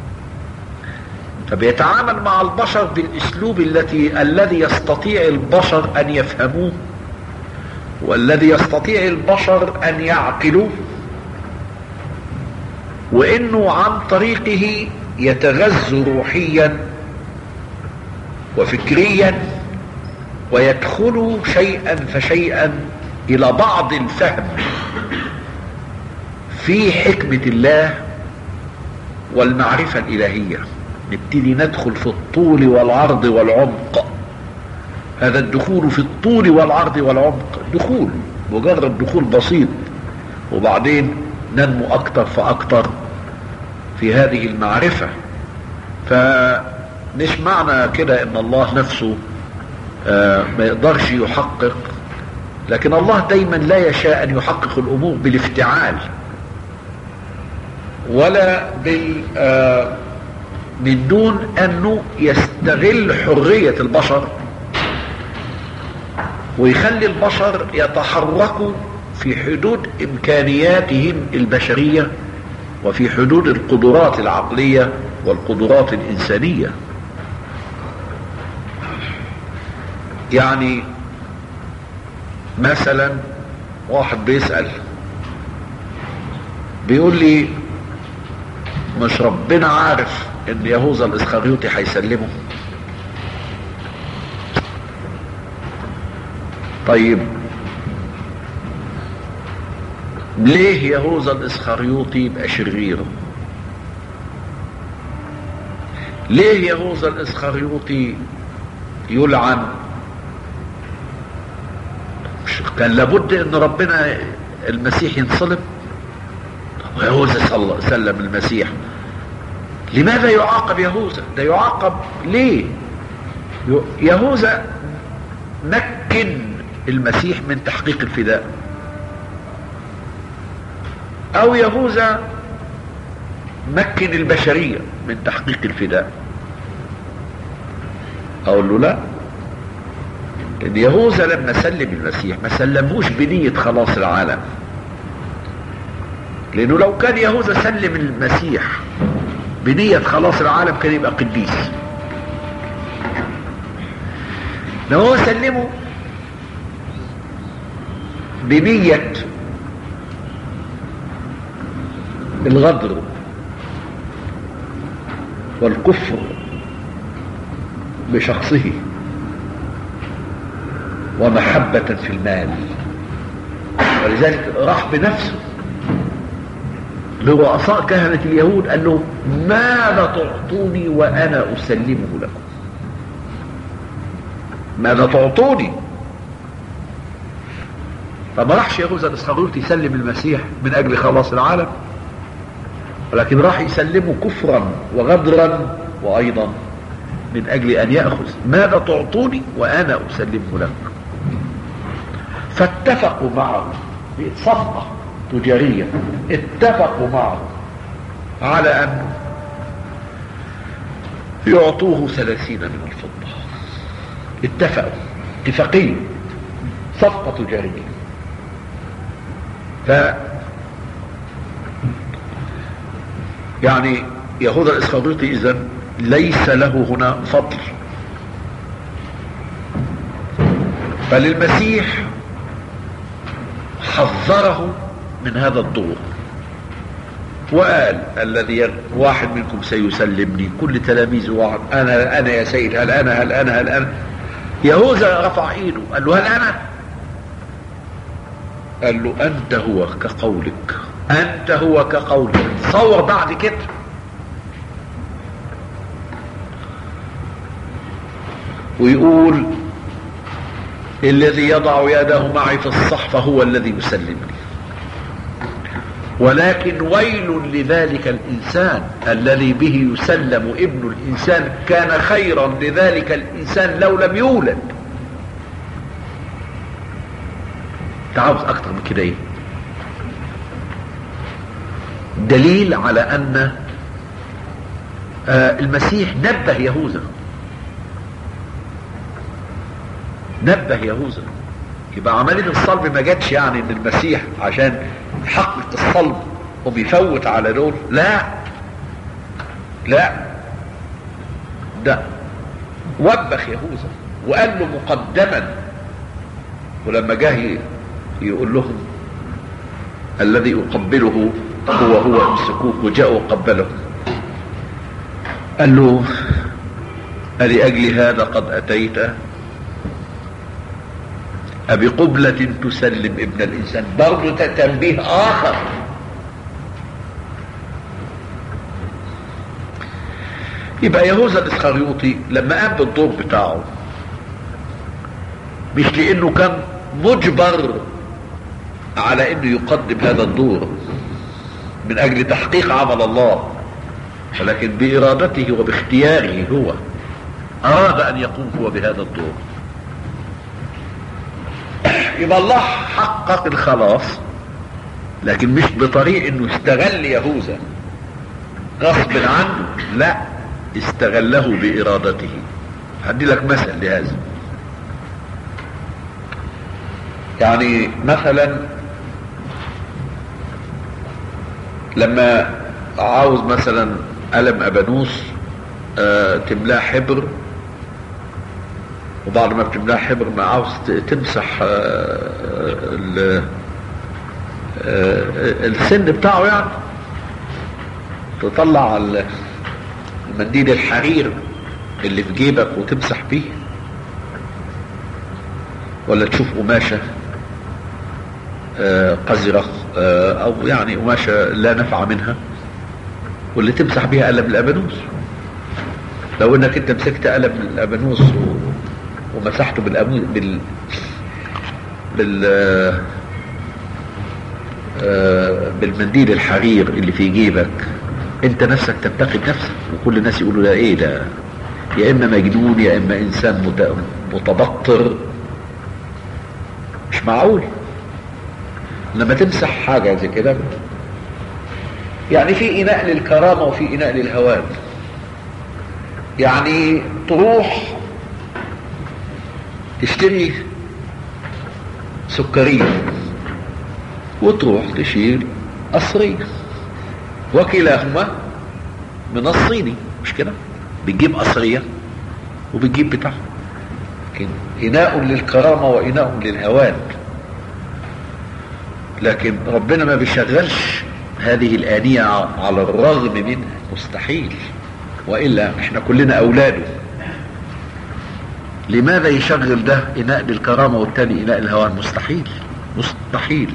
S1: فبيتعامل مع البشر بالاسلوب التي الذي يستطيع البشر ان يفهموه والذي يستطيع البشر ان يعقلوه وانه عن طريقه يتغذوا روحيا وفكريا ويدخلوا شيئا فشيئا الى بعض الفهم في حكمة الله والمعرفة الالهية نبتدي ندخل في الطول والعرض والعمق هذا الدخول في الطول والعرض والعمق دخول مجرد دخول بسيط وبعدين ننمو اكتر فاكتر في هذه المعرفة فمش معنى كده ان الله نفسه آه ما يقدرش يحقق لكن الله دايما لا يشاء ان يحقق الامور بالافتعال ولا بال آه من دون انه يستغل حرية البشر ويخلي البشر يتحركوا في حدود امكانياتهم البشرية وفي حدود القدرات العقلية والقدرات الانسانية يعني مثلا واحد بيسأل بيقول لي مش ربنا عارف ان يهوذا الاسخريوطي هيسلمه طيب ليه يهوذا الاسخريوطي يبقى شرير ليه يهوذا الاسخريوطي يلعن مش كان لابد ان ربنا المسيح ينصلب ويهوذا صلى سلم المسيح لماذا يعاقب يهوذا ده يعاقب ليه يهوذا مكن المسيح من تحقيق الفداء او يهوذا مكن البشرية من تحقيق الفداء اقول له لا ان يهوذا لما سلم المسيح ما سلموش بنية خلاص العالم لانه لو كان يهوذا سلم المسيح بنية خلاص العالم كان يبقى قديس ده هو سلمه بنية الغدر والكفر بشخصه ومحبة في المال ولذلك راح بنفسه لرؤساء كهنة اليهود قال لهم ماذا تعطوني وأنا أسلمه لكم ماذا تعطوني فما راحش يهوذا الاسخريوط يسلم المسيح من اجل خلاص العالم ولكن راح يسلمه كفرا وغدرا وايضا من اجل ان ياخذ ماذا تعطوني وانا اسلمه لك فاتفقوا معه صفقه تجاريه اتفقوا معه على ان يعطوه ثلاثين من الفضه اتفقوا اتفاقيه صفقه تجاريه ف يعني يهوذا الاسخريطي اذا ليس له هنا فضل فللمسيح حذره من هذا الدور وقال الذي واحد منكم سيسلمني كل تلاميذه واحد انا انا يا سيد هل انا هل انا هل انا يهوذا رفع ايده قال له هل انا قال له انت هو كقولك انت هو كقولك تصور بعد كده ويقول الذي يضع يده معي في الصحفة هو الذي يسلمني ولكن ويل لذلك الإنسان الذي به يسلم ابن الإنسان كان خيرا لذلك الإنسان لو لم يولد تعاوز أكتر من كده إيه دليل على أن آه المسيح نبه يهوذا نبه يهوذا يبقى عملية الصلب ما جاتش يعني ان المسيح عشان يحقق الصلب وبيفوت على دول لا لا ده وبخ يهوذا وقال له مقدما ولما جه يقول لهم الذي اقبله هو هو امسكوه وجاءوا وقبله قال له ألأجل هذا قد أتيت أبقبلة تسلم ابن الإنسان برضو تنبيه آخر يبقى يهوذا الإسخريوطي لما قام بالدور بتاعه مش لأنه كان مجبر على أنه يقدم هذا الدور من أجل تحقيق عمل الله ولكن بإرادته وباختياره هو أراد أن يقوم هو بهذا الدور يبقى الله حقق الخلاص لكن مش بطريق انه استغل يهوذا غصب عنه لا استغله بارادته هدي لك مثل لهذا يعني مثلا لما عاوز مثلا قلم ابانوس آه تملاه حبر وبعد ما بتملاه حبر ما عاوز تمسح ال السن بتاعه يعني تطلع المنديل الحرير اللي في جيبك وتمسح بيه ولا تشوف قماشة قذرة او يعني قماشة لا نفع منها واللي تمسح بيها قلم الابانوس لو انك انت مسكت قلم الابانوس و... ومسحته بالأمو... بال بال آه... بالمنديل الحرير اللي في جيبك انت نفسك تنتقد نفسك وكل الناس يقولوا ده ايه ده يا اما مجنون يا اما انسان مت... متبطر مش معقول لما تمسح حاجه زي كده يعني في اناء للكرامه وفي اناء للهوان يعني تروح تشتري سكرية وتروح تشيل قصرية وكلاهما من الصيني مش كده بتجيب قصرية وبتجيب بتاع لكن إناء للكرامة وإناء للهوان لكن ربنا ما بيشغلش هذه الآنية على الرغم منها مستحيل وإلا احنا كلنا أولاده لماذا يشغل ده إناء للكرامة والتاني إناء الهوان مستحيل مستحيل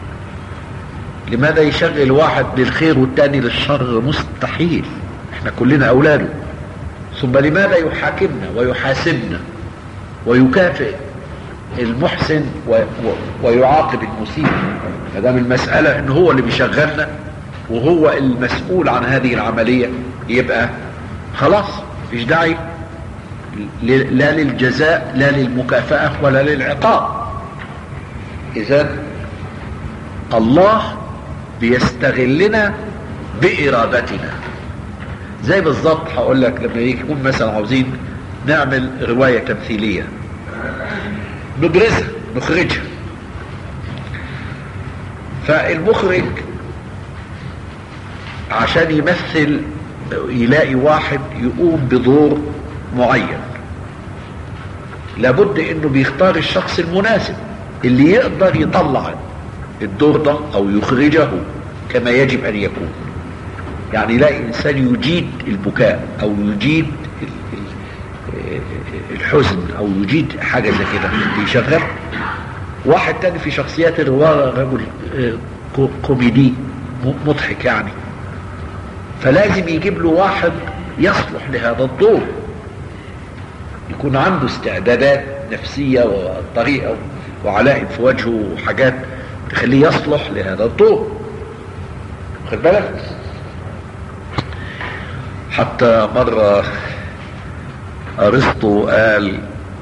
S1: لماذا يشغل واحد للخير والتاني للشر مستحيل احنا كلنا أولاده ثم لماذا يحاكمنا ويحاسبنا ويكافئ المحسن و... و... ويعاقب المسيء ما دام المسألة ان هو اللي بيشغلنا وهو المسؤول عن هذه العملية يبقى خلاص مفيش داعي ل- لا للجزاء لا للمكافأة ولا للعقاب اذا الله بيستغلنا بإرادتنا زي بالظبط هقول لك لما يكون مثلا عاوزين نعمل رواية تمثيلية ندرسها نخرجها فالمخرج عشان يمثل يلاقي واحد يقوم بدور معين لابد انه بيختار الشخص المناسب اللي يقدر يطلع الدور ده او يخرجه كما يجب ان يكون يعني يلاقي انسان يجيد البكاء او يجيد ال- ال- الحزن او يجيد حاجة زي كده يشغل واحد تاني في شخصيات الرواية رجل آه، كو- كوميدي م- مضحك يعني فلازم يجيب له واحد يصلح لهذا الدور يكون عنده استعدادات نفسية وطريقة وعلائم في وجهه وحاجات تخليه يصلح لهذا الدور خد بالك حتى مرة أرسطو قال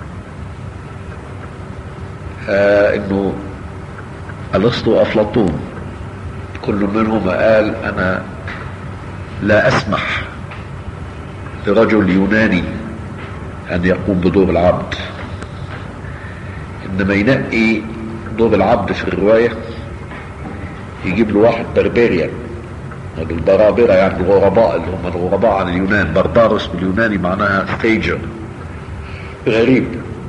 S1: آه انه أرسطو وأفلاطون كل منهما قال أنا لا أسمح لرجل يوناني أن يقوم بدور العبد إنما ينقي دور العبد في الرواية يجيب له واحد بربريان البرابرة يعني الغرباء اللي هم الغرباء عن اليونان برباروس باليوناني معناها ستيجر غريب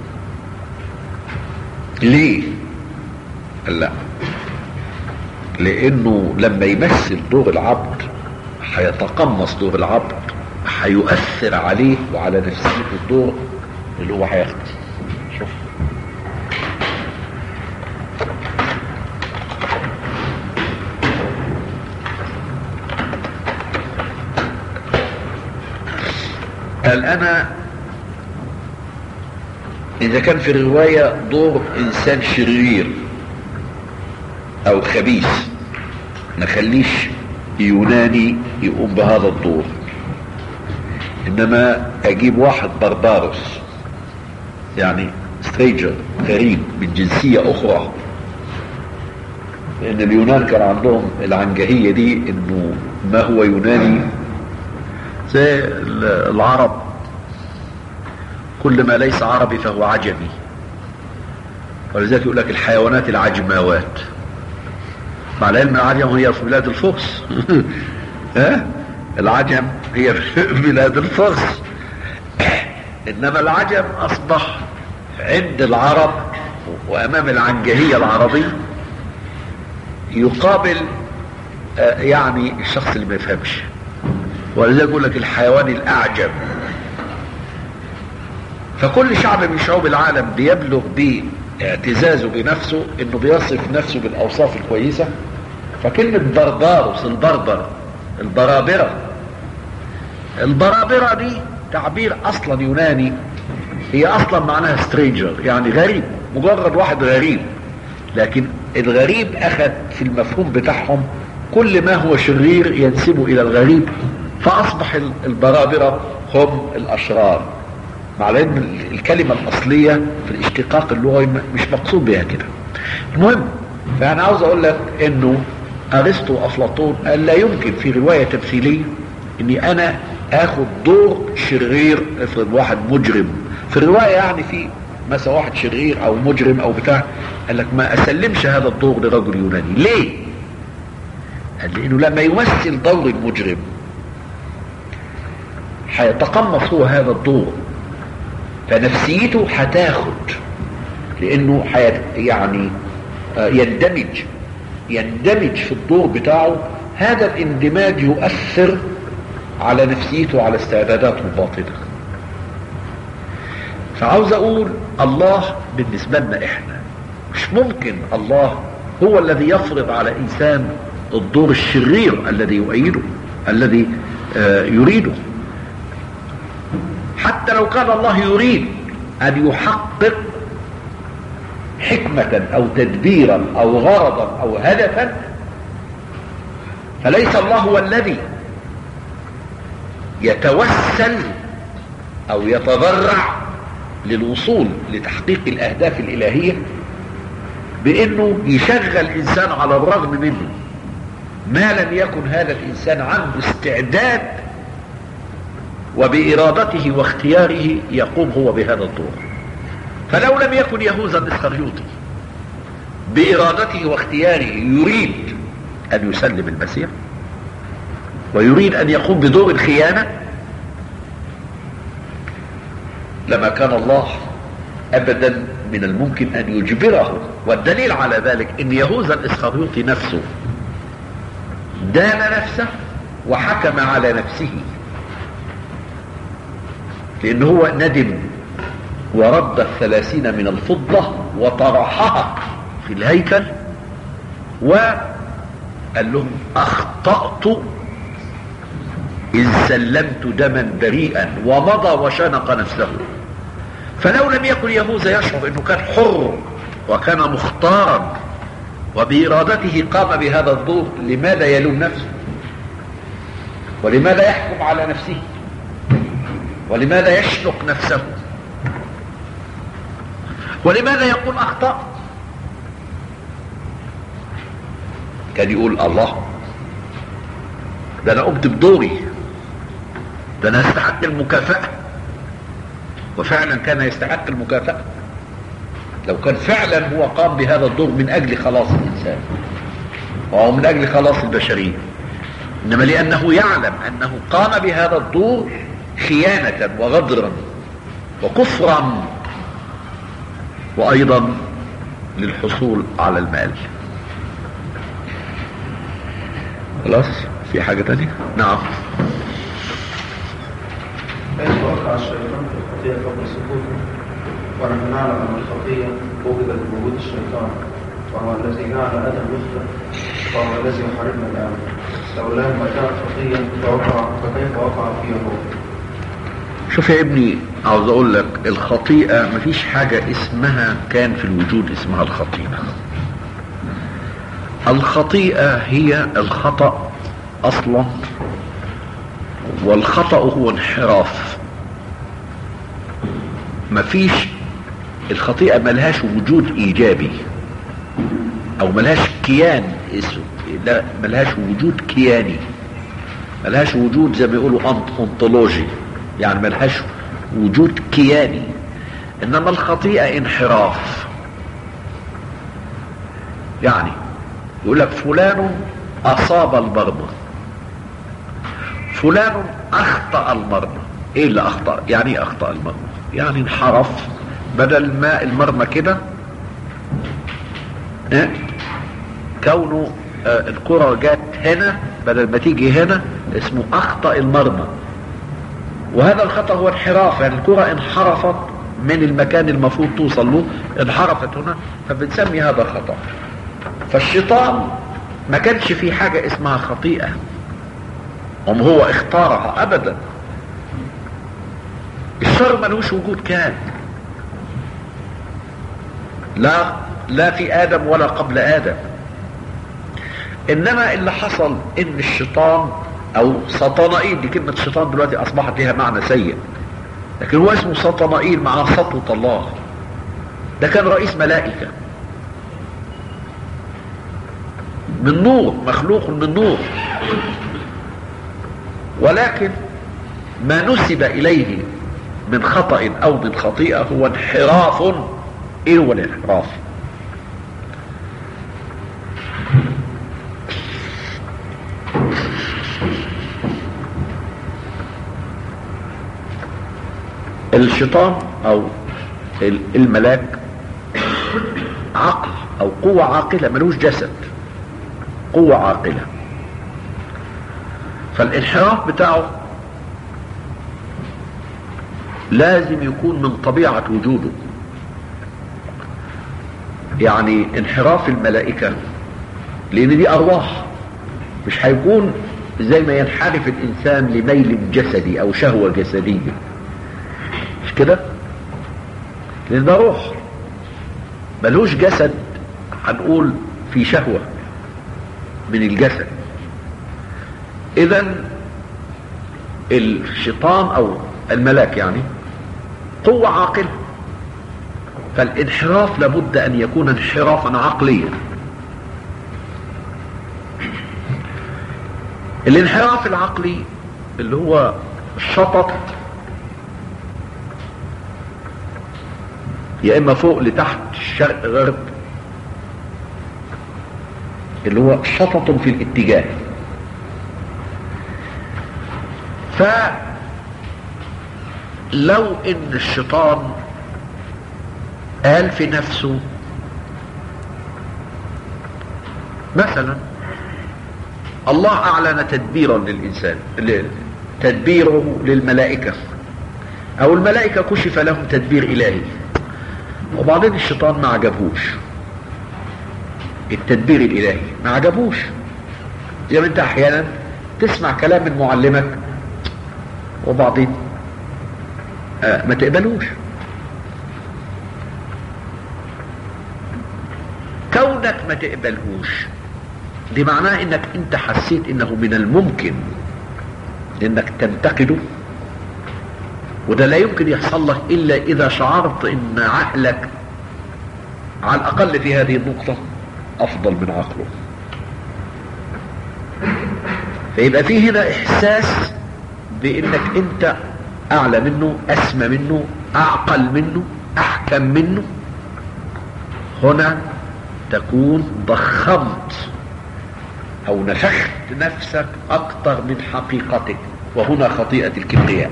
S1: ليه؟ قال لا لانه لما يمثل دور العبد هيتقمص دور العبد هيؤثر عليه وعلى نفسية الدور اللي هو هياخده شوف قال انا اذا كان في الرواية دور انسان شرير او خبيث ما خليش يوناني يقوم بهذا الدور انما اجيب واحد برباروس يعني ستريجر غريب من جنسية اخرى لان اليونان كان عندهم العنجهية دي انه ما هو يوناني زي العرب كل ما ليس عربي فهو عجمي ولذلك يقول لك الحيوانات العجماوات مع العلم العجم هي في بلاد الفرس ها العجم هي في بلاد الفرس انما العجم اصبح عند العرب وامام العنجهية العربية يقابل آه، يعني الشخص اللي ما يفهمش ولذلك يقول لك الحيوان الاعجم فكل شعب من شعوب العالم بيبلغ باعتزازه بنفسه انه بيصف نفسه بالاوصاف الكويسة فكلمة برباروس البربر البرابرة البرابرة دي تعبير اصلا يوناني هي اصلا معناها سترينجر يعني غريب مجرد واحد غريب لكن الغريب اخذ في المفهوم بتاعهم كل ما هو شرير ينسبه الى الغريب فاصبح البرابرة هم الاشرار مع ان الكلمة الاصلية في الاشتقاق اللغوي مش مقصود بها كده المهم فانا عاوز اقول لك انه ارسطو وافلاطون قال لا يمكن في رواية تمثيلية اني انا اخد دور شرير افرض واحد مجرم في الرواية يعني في مثلا واحد شرير او مجرم او بتاع قال لك ما اسلمش هذا الدور لرجل يوناني ليه قال لانه لما يمثل دور المجرم هيتقمص هو هذا الدور فنفسيته هتاخد لانه حيات يعني آه، يندمج يندمج في الدور بتاعه هذا الاندماج يؤثر على نفسيته وعلى استعداداته الباطنه فعاوز اقول الله بالنسبه لنا احنا مش ممكن الله هو الذي يفرض على انسان الدور الشرير الذي يؤيده الذي آه، يريده حتى لو كان الله يريد ان يحقق حكمة او تدبيرا او غرضا او هدفا فليس الله هو الذي يتوسل او يتضرع للوصول لتحقيق الاهداف الالهية بانه يشغل انسان على الرغم منه ما لم يكن هذا الانسان عنده استعداد وبارادته واختياره يقوم هو بهذا الدور فلو لم يكن يهوذا الاسخريوطي بارادته واختياره يريد ان يسلم المسيح ويريد ان يقوم بدور الخيانه لما كان الله ابدا من الممكن ان يجبره والدليل على ذلك ان يهوذا الاسخريوطي نفسه دان نفسه وحكم على نفسه لان هو ندم ورد الثلاثين من الفضة وطرحها في الهيكل وقال لهم اخطأت إذ سلمت دما بريئا ومضى وشنق نفسه فلو لم يكن يهوذا يشعر انه كان حر وكان مختارا وبإرادته قام بهذا الدور لماذا يلوم نفسه ولماذا يحكم على نفسه ولماذا يشنق نفسه ولماذا يقول أخطأت كان يقول الله ده أنا قمت بدوري ده أنا أستحق المكافأة وفعلا كان يستحق المكافأة لو كان فعلا هو قام بهذا الدور من أجل خلاص الإنسان وهو من أجل خلاص البشرية إنما لأنه يعلم أنه قام بهذا الدور خيانة وغدرا وكفرا وأيضا للحصول على المال خلاص في حاجة تانية نعم
S3: كيف وقع الشيطان في الخطيئة قبل سقوطه ونحن نعلم أن الخطية وجدت بوجود الشيطان وهو الذي جعل آدم يخطئ وهو الذي يحاربنا الآن لولا ما كانت خطية فوقع فكيف وقع فيها هو
S1: شوف يا ابني عاوز اقول لك الخطيئة مفيش حاجة اسمها كان في الوجود اسمها الخطيئة الخطيئة هي الخطأ اصلا والخطأ هو انحراف مفيش الخطيئة ملهاش وجود ايجابي او ملهاش كيان اسم لا ملهاش وجود كياني ملهاش وجود زي ما يقولوا أنت- انطولوجي يعني ملهاش وجود كياني انما الخطيئة انحراف يعني يقول لك فلان اصاب المرمى فلان اخطأ المرمى ايه اللي اخطأ يعني ايه اخطأ المرمى يعني انحرف بدل ما المرمى كده إيه؟ كونه آه، الكرة جت هنا بدل ما تيجي هنا اسمه اخطأ المرمى وهذا الخطأ هو انحراف يعني الكرة انحرفت من المكان المفروض توصل له انحرفت هنا فبنسمي هذا خطأ فالشيطان ما كانش في حاجة اسمها خطيئة هم هو اختارها ابدا الشر ملوش وجود كان لا لا في ادم ولا قبل ادم انما اللي حصل ان الشيطان او سطنائيل دي كلمة شيطان دلوقتي اصبحت لها معنى سيء لكن هو اسمه سطنائيل مع سطوة الله ده كان رئيس ملائكة من نور مخلوق من نور ولكن ما نسب اليه من خطأ او من خطيئة هو انحراف ايه هو الانحراف الشيطان او ال- الملاك عقل او قوة عاقلة ملوش جسد قوة عاقلة فالانحراف بتاعه لازم يكون من طبيعة وجوده يعني انحراف الملائكة لان دي ارواح مش هيكون زي ما ينحرف الانسان لميل جسدي او شهوة جسدية مش كده لان ده روح ملوش جسد هنقول في شهوة من الجسد اذا الشيطان او الملاك يعني قوة عاقلة فالانحراف لابد ان يكون انحرافا عقليا الانحراف العقلي اللي هو شطط يا اما فوق لتحت الشرق غرب اللي هو شطط في الاتجاه فلو ان الشيطان قال في نفسه مثلا الله اعلن تدبيرا للانسان ل- تدبيره للملائكة او الملائكة كشف لهم تدبير الهي وبعدين الشيطان ما عجبهوش التدبير الالهي ما عجبوش زي ما انت احيانا تسمع كلام من معلمك وبعدين آه ما تقبلوش كونك ما تقبلهوش دي معناه انك انت حسيت انه من الممكن انك تنتقده وده لا يمكن يحصل لك الا اذا شعرت ان عقلك على الاقل في هذه النقطة افضل من عقله فيبقى في هنا احساس بانك انت اعلى منه اسمى منه اعقل منه احكم منه هنا تكون ضخمت او نفخت نفسك اكتر من حقيقتك وهنا خطيئة الكبرياء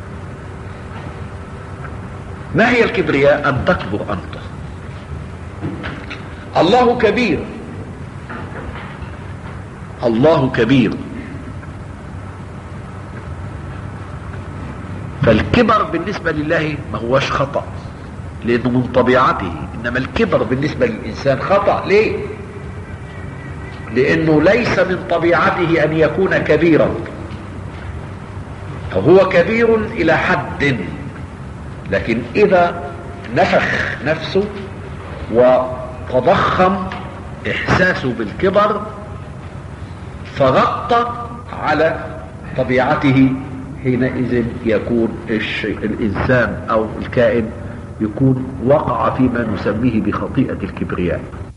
S1: ما هي الكبرياء ان تكبر انت الله كبير الله كبير فالكبر بالنسبة لله ما هوش خطأ لانه من طبيعته انما الكبر بالنسبة للانسان خطأ ليه لانه ليس من طبيعته ان يكون كبيرا هو كبير الى حد لكن اذا نفخ نفسه وتضخم احساسه بالكبر فغطى على طبيعته حينئذ يكون الشيء الانسان او الكائن يكون وقع فيما نسميه بخطيئة الكبرياء